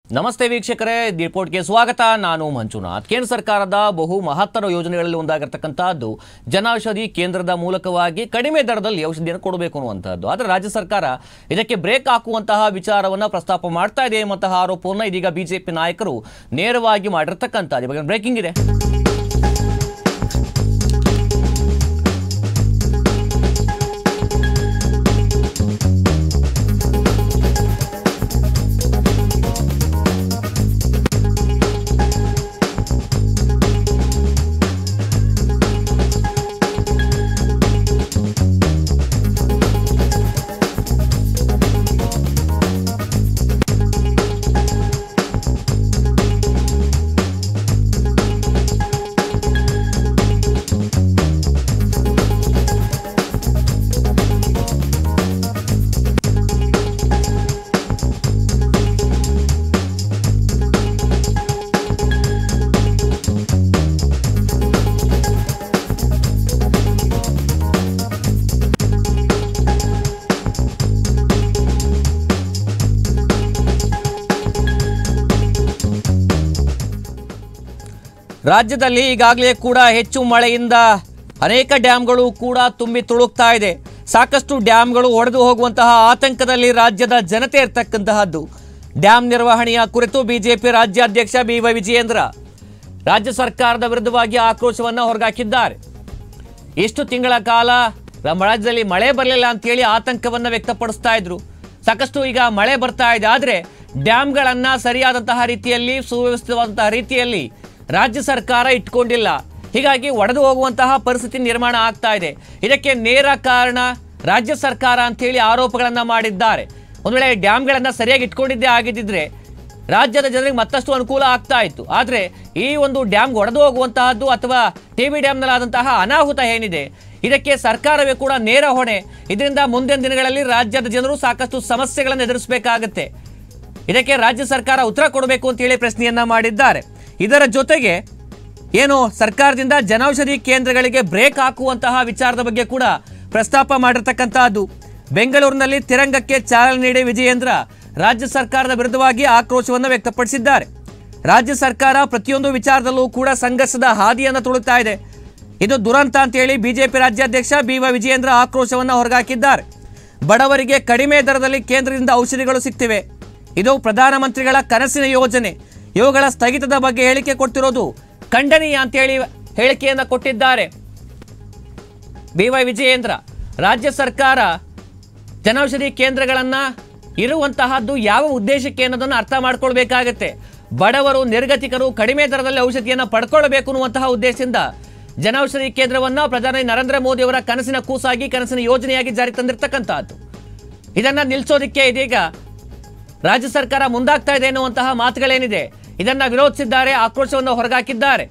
ನಮಸ್ತೆ ವೀಕ್ಷಕರೇ ರಿಪೋರ್ಟ್ಗೆ ಸ್ವಾಗತ ನಾನು ಮಂಜುನಾಥ್ ಕೇಂದ್ರ ಸರ್ಕಾರದ ಬಹು ಮಹತ್ತರ ಯೋಜನೆಗಳಲ್ಲಿ ಒಂದಾಗಿರ್ತಕ್ಕಂಥದ್ದು ಜನೌಷಧಿ ಕೇಂದ್ರದ ಮೂಲಕವಾಗಿ ಕಡಿಮೆ ದರದಲ್ಲಿ ಔಷಧಿಯನ್ನು ಕೊಡಬೇಕು ಅನ್ನುವಂಥದ್ದು ಆದರೆ ರಾಜ್ಯ ಸರ್ಕಾರ ಇದಕ್ಕೆ ಬ್ರೇಕ್ ಹಾಕುವಂತಹ ವಿಚಾರವನ್ನು ಪ್ರಸ್ತಾಪ ಮಾಡ್ತಾ ಇದೆ ಎಂಬಂತಹ ಆರೋಪವನ್ನು ಇದೀಗ ಬಿಜೆಪಿ ನಾಯಕರು ನೇರವಾಗಿ ಮಾಡಿರ್ತಕ್ಕಂಥದ್ದು ಇವಾಗ ಬ್ರೇಕಿಂಗ್ ಇದೆ ರಾಜ್ಯದಲ್ಲಿ ಈಗಾಗಲೇ ಕೂಡ ಹೆಚ್ಚು ಮಳೆಯಿಂದ ಅನೇಕ ಡ್ಯಾಮ್ಗಳು ಕೂಡ ತುಂಬಿ ತುಳುಕ್ತಾ ಇದೆ ಸಾಕಷ್ಟು ಡ್ಯಾಮ್ಗಳು ಒಡೆದು ಹೋಗುವಂತಹ ಆತಂಕದಲ್ಲಿ ರಾಜ್ಯದ ಜನತೆ ಇರ್ತಕ್ಕಂತಹದ್ದು ಡ್ಯಾಮ್ ನಿರ್ವಹಣೆಯ ಕುರಿತು ಬಿಜೆಪಿ ರಾಜ್ಯಾಧ್ಯಕ್ಷ ಬಿ ವೈ ವಿಜಯೇಂದ್ರ ರಾಜ್ಯ ಸರ್ಕಾರದ ವಿರುದ್ಧವಾಗಿ ಆಕ್ರೋಶವನ್ನು ಹೊರಗಾಕಿದ್ದಾರೆ ಎಷ್ಟು ತಿಂಗಳ ಕಾಲ ನಮ್ಮ ರಾಜ್ಯದಲ್ಲಿ ಮಳೆ ಬರಲಿಲ್ಲ ಅಂತೇಳಿ ಆತಂಕವನ್ನು ವ್ಯಕ್ತಪಡಿಸ್ತಾ ಇದ್ರು ಸಾಕಷ್ಟು ಈಗ ಮಳೆ ಬರ್ತಾ ಇದೆ ಆದರೆ ಡ್ಯಾಮ್ಗಳನ್ನ ಸರಿಯಾದಂತಹ ರೀತಿಯಲ್ಲಿ ಸುವ್ಯವಸ್ಥಿತವಾದಂತಹ ರೀತಿಯಲ್ಲಿ ರಾಜ್ಯ ಸರ್ಕಾರ ಇಟ್ಕೊಂಡಿಲ್ಲ ಹೀಗಾಗಿ ಒಡೆದು ಹೋಗುವಂತಹ ಪರಿಸ್ಥಿತಿ ನಿರ್ಮಾಣ ಆಗ್ತಾ ಇದೆ ಇದಕ್ಕೆ ನೇರ ಕಾರಣ ರಾಜ್ಯ ಸರ್ಕಾರ ಅಂತೇಳಿ ಆರೋಪಗಳನ್ನ ಮಾಡಿದ್ದಾರೆ ಒಂದು ವೇಳೆ ಡ್ಯಾಮ್ಗಳನ್ನ ಸರಿಯಾಗಿ ಇಟ್ಕೊಂಡಿದ್ದೇ ಆಗಿದ್ದಿದ್ರೆ ರಾಜ್ಯದ ಜನರಿಗೆ ಮತ್ತಷ್ಟು ಅನುಕೂಲ ಆಗ್ತಾ ಇತ್ತು ಆದರೆ ಈ ಒಂದು ಡ್ಯಾಮ್ ಒಡೆದು ಹೋಗುವಂತಹದ್ದು ಅಥವಾ ಟಿ ಬಿ ಡ್ಯಾಮ್ನಲ್ಲಾದಂತಹ ಅನಾಹುತ ಏನಿದೆ ಇದಕ್ಕೆ ಸರ್ಕಾರವೇ ಕೂಡ ನೇರ ಹೊಣೆ ಇದರಿಂದ ಮುಂದಿನ ದಿನಗಳಲ್ಲಿ ರಾಜ್ಯದ ಜನರು ಸಾಕಷ್ಟು ಸಮಸ್ಯೆಗಳನ್ನು ಎದುರಿಸಬೇಕಾಗತ್ತೆ ಇದಕ್ಕೆ ರಾಜ್ಯ ಸರ್ಕಾರ ಉತ್ತರ ಕೊಡಬೇಕು ಅಂತೇಳಿ ಪ್ರಶ್ನೆಯನ್ನ ಮಾಡಿದ್ದಾರೆ ಇದರ ಜೊತೆಗೆ ಏನು ಸರ್ಕಾರದಿಂದ ಜನೌಷಧಿ ಕೇಂದ್ರಗಳಿಗೆ ಬ್ರೇಕ್ ಹಾಕುವಂತಹ ವಿಚಾರದ ಬಗ್ಗೆ ಕೂಡ ಪ್ರಸ್ತಾಪ ಮಾಡಿರ್ತಕ್ಕಂತಹದ್ದು ಬೆಂಗಳೂರಿನಲ್ಲಿ ತಿರಂಗಕ್ಕೆ ಚಾಲನೆ ನೀಡಿ ವಿಜಯೇಂದ್ರ ರಾಜ್ಯ ಸರ್ಕಾರದ ವಿರುದ್ಧವಾಗಿ ಆಕ್ರೋಶವನ್ನು ವ್ಯಕ್ತಪಡಿಸಿದ್ದಾರೆ ರಾಜ್ಯ ಸರ್ಕಾರ ಪ್ರತಿಯೊಂದು ವಿಚಾರದಲ್ಲೂ ಕೂಡ ಸಂಘರ್ಷದ ಹಾದಿಯನ್ನು ತುಳುತ್ತಾ ಇದೆ ಇದು ದುರಂತ ಅಂತೇಳಿ ಬಿಜೆಪಿ ರಾಜ್ಯಾಧ್ಯಕ್ಷ ಬಿ ವೈ ವಿಜಯೇಂದ್ರ ಆಕ್ರೋಶವನ್ನು ಹೊರಗಾಕಿದ್ದಾರೆ ಬಡವರಿಗೆ ಕಡಿಮೆ ದರದಲ್ಲಿ ಕೇಂದ್ರದಿಂದ ಔಷಧಿಗಳು ಸಿಗ್ತಿವೆ ಇದು ಪ್ರಧಾನಮಂತ್ರಿಗಳ ಕನಸಿನ ಯೋಜನೆ ಇವುಗಳ ಸ್ಥಗಿತದ ಬಗ್ಗೆ ಹೇಳಿಕೆ ಕೊಟ್ಟಿರೋದು ಖಂಡನೀಯ ಅಂತೇಳಿ ಹೇಳಿಕೆಯನ್ನು ಕೊಟ್ಟಿದ್ದಾರೆ ಬಿ ವೈ ವಿಜಯೇಂದ್ರ ರಾಜ್ಯ ಸರ್ಕಾರ ಜನೌಷಧಿ ಕೇಂದ್ರಗಳನ್ನ ಇರುವಂತಹದ್ದು ಯಾವ ಉದ್ದೇಶಕ್ಕೆ ಅನ್ನೋದನ್ನು ಅರ್ಥ ಮಾಡ್ಕೊಳ್ಬೇಕಾಗತ್ತೆ ಬಡವರು ನಿರ್ಗತಿಕರು ಕಡಿಮೆ ದರದಲ್ಲಿ ಔಷಧಿಯನ್ನು ಪಡ್ಕೊಳ್ಬೇಕು ಅನ್ನುವಂತಹ ಉದ್ದೇಶದಿಂದ ಜನೌಷಧಿ ಕೇಂದ್ರವನ್ನ ಪ್ರಧಾನಿ ನರೇಂದ್ರ ಮೋದಿ ಅವರ ಕನಸಿನ ಕೂಸಾಗಿ ಕನಸಿನ ಯೋಜನೆಯಾಗಿ ಜಾರಿ ತಂದಿರತಕ್ಕಂತಹದ್ದು ಇದನ್ನ ನಿಲ್ಲಿಸೋದಕ್ಕೆ ಇದೀಗ ರಾಜ್ಯ ಸರ್ಕಾರ ಮುಂದಾಗ್ತಾ ಇದೆ ಎನ್ನುವಂತಹ ಮಾತುಗಳೇನಿದೆ ಇದನ್ನ ವಿರೋಧಿಸಿದ್ದಾರೆ ಆಕ್ರೋಶವನ್ನು ಹೊರಗಾಕಿದ್ದಾರೆ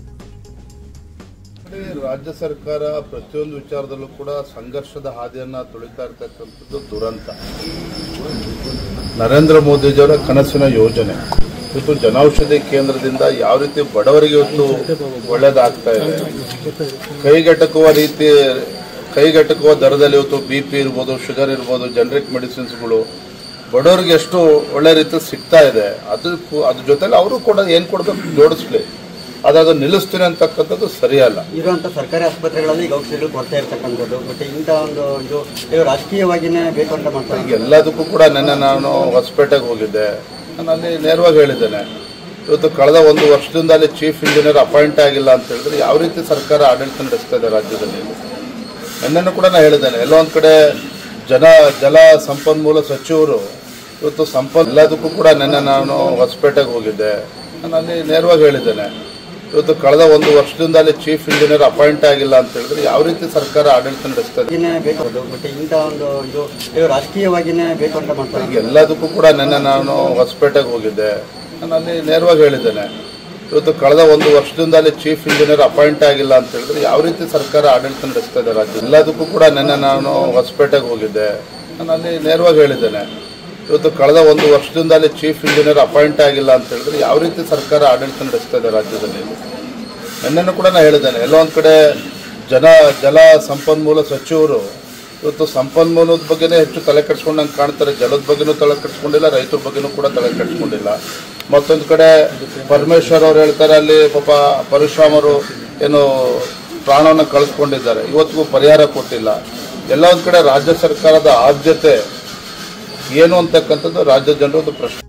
ನೋಡಿ, ರಾಜ್ಯ ಸರ್ಕಾರ ಪ್ರತಿಯೊಂದು ವಿಚಾರದಲ್ಲೂ ಕೂಡ ಸಂಘರ್ಷದ ಹಾದಿಯನ್ನ ತುಳಿತಾ ಇರ್ತಕ್ಕಂಥದ್ದು ದುರಂತ ನರೇಂದ್ರ ಮೋದಿಜಿಯವರ ಕನಸಿನ ಯೋಜನೆ ಇವತ್ತು ಜನೌಷಧಿ ಕೇಂದ್ರದಿಂದ ಯಾವ ರೀತಿ ಬಡವರಿಗೆ ಇವತ್ತು ಒಳ್ಳೇದಾಗ್ತಾ ಇದೆ ಕೈಗೆಟಕುವ ರೀತಿ ಕೈಗೆಟಕುವ ದರದಲ್ಲಿ ಇವತ್ತು ಬಿ ಪಿ ಇರ್ಬೋದು ಶುಗರ್ ಇರ್ಬೋದು ಜನರಿಕ್ ಮೆಡಿಸಿನ್ಸ್ಗಳು ಬಡವರಿಗೆ ಎಷ್ಟು ಒಳ್ಳೆ ರೀತಿ ಸಿಗ್ತಾ ಇದೆ ಅದು ಅದ್ರ ಜೊತೆಲಿ ಅವರು ಕೂಡ ಏನು ಕೊಡಬೇಕು ಜೋಡಿಸ್ಲಿ ಅದಾದ ನಿಲ್ಲಿಸ್ತೀನಿ ಅಂತಕ್ಕಂಥದ್ದು ಸರಿಯಲ್ಲ ಇರುವಂತ ಸರ್ಕಾರಿ ಆಸ್ಪತ್ರೆಗಳಲ್ಲಿ ಈಗ ಔಷಧಿಗಳು ಕೊಡ್ತಾ ಇರ್ತಕ್ಕಂಥದ್ದು ಮತ್ತೆ ಇಂಥ ಒಂದು ಇದು ಇದು ರಾಜಕೀಯವಾಗಿನೇ ಬೇಕು ಅಂತ ಮಾಡ್ತಾರೆ ಈಗ ಎಲ್ಲದಕ್ಕೂ ಕೂಡ ನೆನ್ನೆ ನಾನು ಹೊಸಪೇಟೆಗೆ ಹೋಗಿದ್ದೆ ನಾನು ಅಲ್ಲಿ ನೇರವಾಗಿ ಹೇಳಿದ್ದೇನೆ ಇವತ್ತು ಕಳೆದ ಒಂದು ವರ್ಷದಿಂದ ಅಲ್ಲಿ ಚೀಫ್ ಇಂಜಿನಿಯರ್ ಅಪಾಯಿಂಟ್ ಆಗಿಲ್ಲ ಅಂತ ಹೇಳಿದ್ರೆ ಯಾವ ರೀತಿ ಸರ್ಕಾರ ಆಡಳಿತ ನಡೆಸ್ತಾ ಇದೆ ರಾಜ್ಯದಲ್ಲಿ ನಿನ್ನೆನೂ ಕೂಡ ನಾನು ಹೇಳಿದ್ದೇನೆ ಎಲ್ಲೋ ಒಂದು ಕಡೆ ಜನ ಜಲ ಸಂಪನ್ಮೂಲ ಸಚಿವರು ಇವತ್ತು ಸಂಪನ್ ಎಲ್ಲದಕ್ಕೂ ಕೂಡ ನೆನ್ನೆ ನಾನು ಹೊಸಪೇಟೆಗೆ ಹೋಗಿದ್ದೆ ನಾನು ಅಲ್ಲಿ ನೇರವಾಗಿ ಹೇಳಿದ್ದೇನೆ ಇವತ್ತು ಕಳೆದ ಒಂದು ವರ್ಷದಿಂದ ಅಲ್ಲಿ ಚೀಫ್ ಇಂಜಿನಿಯರ್ ಅಪಾಯಿಂಟ್ ಆಗಿಲ್ಲ ಅಂತ ಹೇಳಿದ್ರೆ ಯಾವ ರೀತಿ ಸರ್ಕಾರ ಆಡಳಿತ ನಡೆಸ್ತಾ ಇದೆ ಇದನ್ನೇ ಬೇಕು ಅದು ಮತ್ತೆ ಇಂಥ ಒಂದು ಇದು ಇದು ರಾಜಕೀಯವಾಗಿನೇ ಬೇಕು ಅಂತ ಮಾಡ್ತಾರೆ ಈಗ ಎಲ್ಲದಕ್ಕೂ ಕೂಡ ನೆನ್ನೆ ನಾನು ಹೊಸಪೇಟೆಗೆ ಹೋಗಿದ್ದೆ ನಾನು ಅಲ್ಲಿ ನೇರವಾಗಿ ಹೇಳಿದ್ದೇನೆ ಇವತ್ತು ಕಳೆದ ಒಂದು ವರ್ಷದಿಂದ ಅಲ್ಲಿ ಚೀಫ್ ಇಂಜಿನಿಯರ್ ಅಪಾಯಿಂಟ್ ಆಗಿಲ್ಲ ಅಂತ ಹೇಳಿದ್ರೆ ಯಾವ ರೀತಿ ಸರ್ಕಾರ ಆಡಳಿತ ನಡೆಸ್ತಾ ಇದೆ ರಾಜ್ಯ ಎಲ್ಲದಕ್ಕೂ ಕೂಡ ನೆನ್ನೆ ನಾನು ಹೊಸಪೇಟೆಗೆ ಹೋಗಿದ್ದೆ ನಾನು ಅಲ್ಲಿ ನೇರವಾಗಿ ಹೇಳಿದ್ದೇನೆ ಇವತ್ತು ಕಳೆದ ಒಂದು ವರ್ಷದಿಂದ ಅಲ್ಲಿ ಚೀಫ್ ಇಂಜಿನಿಯರ್ ಅಪಾಯಿಂಟ್ ಆಗಿಲ್ಲ ಅಂತ ಹೇಳಿದ್ರೆ ಯಾವ ರೀತಿ ಸರ್ಕಾರ ಆಡಳಿತ ನಡೆಸ್ತಾ ಇದೆ ರಾಜ್ಯದಲ್ಲಿ ನಿನ್ನೆನೂ ಕೂಡ ನಾನು ಹೇಳಿದ್ದೇನೆ ಎಲ್ಲೋ ಒಂದು ಕಡೆ ಜನ ಜಲ ಸಂಪನ್ಮೂಲ ಸಚಿವರು ಇವತ್ತು ಸಂಪನ್ಮೂಲದ ಬಗ್ಗೆನೇ ಹೆಚ್ಚು ತಲೆ ಕೆಡಿಸ್ಕೊಂಡಂಗೆ ಕಾಣ್ತಾರೆ ಜಲದ ಬಗ್ಗೆನೂ ತಲೆ ಕೆಡಿಸ್ಕೊಂಡಿಲ್ಲ ರೈತರ ಬಗ್ಗೆನೂ ಕೂಡ ತಲೆ ಕೆಡಿಸ್ಕೊಂಡಿಲ್ಲ ಮತ್ತೊಂದು ಕಡೆ ಪರಮೇಶ್ವರ್ ಅವ್ರು ಹೇಳ್ತಾರೆ ಅಲ್ಲಿ ಪಾಪ ಪರಶುರಾಮರು ಏನು ಪ್ರಾಣವನ್ನು ಕಳೆದುಕೊಂಡಿದ್ದಾರೆ ಇವತ್ತಿಗೂ ಪರಿಹಾರ ಕೊಟ್ಟಿಲ್ಲ ಎಲ್ಲ ಒಂದು ಕಡೆ ರಾಜ್ಯ ಸರ್ಕಾರದ ಆದ್ಯತೆ ಏನು ಅಂತಕ್ಕಂಥದ್ದು ರಾಜ್ಯ ಜನರ ಒಂದು ಪ್ರಶ್ನೆ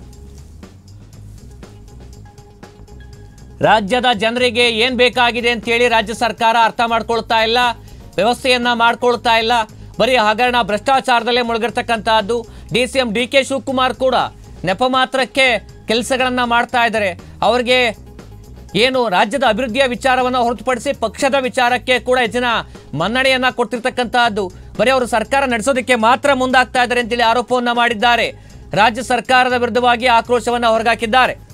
ರಾಜ್ಯದ ಜನರಿಗೆ ಏನ್ ಬೇಕಾಗಿದೆ ಅಂತೇಳಿ ರಾಜ್ಯ ಸರ್ಕಾರ ಅರ್ಥ ಮಾಡ್ಕೊಳ್ತಾ ಇಲ್ಲ ವ್ಯವಸ್ಥೆಯನ್ನ ಮಾಡ್ಕೊಳ್ತಾ ಇಲ್ಲ ಬರೀ ಹಗರಣ ಭ್ರಷ್ಟಾಚಾರದಲ್ಲೇ ಮುಳುಗಿರ್ತಕ್ಕಂತಹದ್ದು D C M D K Shivakumar ಕೂಡ ನೆಪ ಮಾತ್ರಕ್ಕೆ ಕೆಲಸಗಳನ್ನ ಮಾಡ್ತಾ ಇದ್ದಾರೆ ಅವ್ರಿಗೆ ಏನು ರಾಜ್ಯದ ಅಭಿವೃದ್ಧಿಯ ವಿಚಾರವನ್ನು ಹೊರತುಪಡಿಸಿ ಪಕ್ಷದ ವಿಚಾರಕ್ಕೆ ಕೂಡ ಹೆಚ್ಚಿನ ಮನ್ನಣೆಯನ್ನ ಕೊಡ್ತಿರ್ತಕ್ಕಂತಹದ್ದು ಬರೀ ಅವರು ಸರ್ಕಾರ ನಡೆಸೋದಕ್ಕೆ ಮಾತ್ರ ಮುಂದಾಗ್ತಾ ಇದ್ದಾರೆ ಅಂತೇಳಿ ಆರೋಪವನ್ನ ಮಾಡಿದ್ದಾರೆ ರಾಜ್ಯ ಸರ್ಕಾರದ ವಿರುದ್ಧವಾಗಿ ಆಕ್ರೋಶವನ್ನ ಹೊರಗಾಕಿದ್ದಾರೆ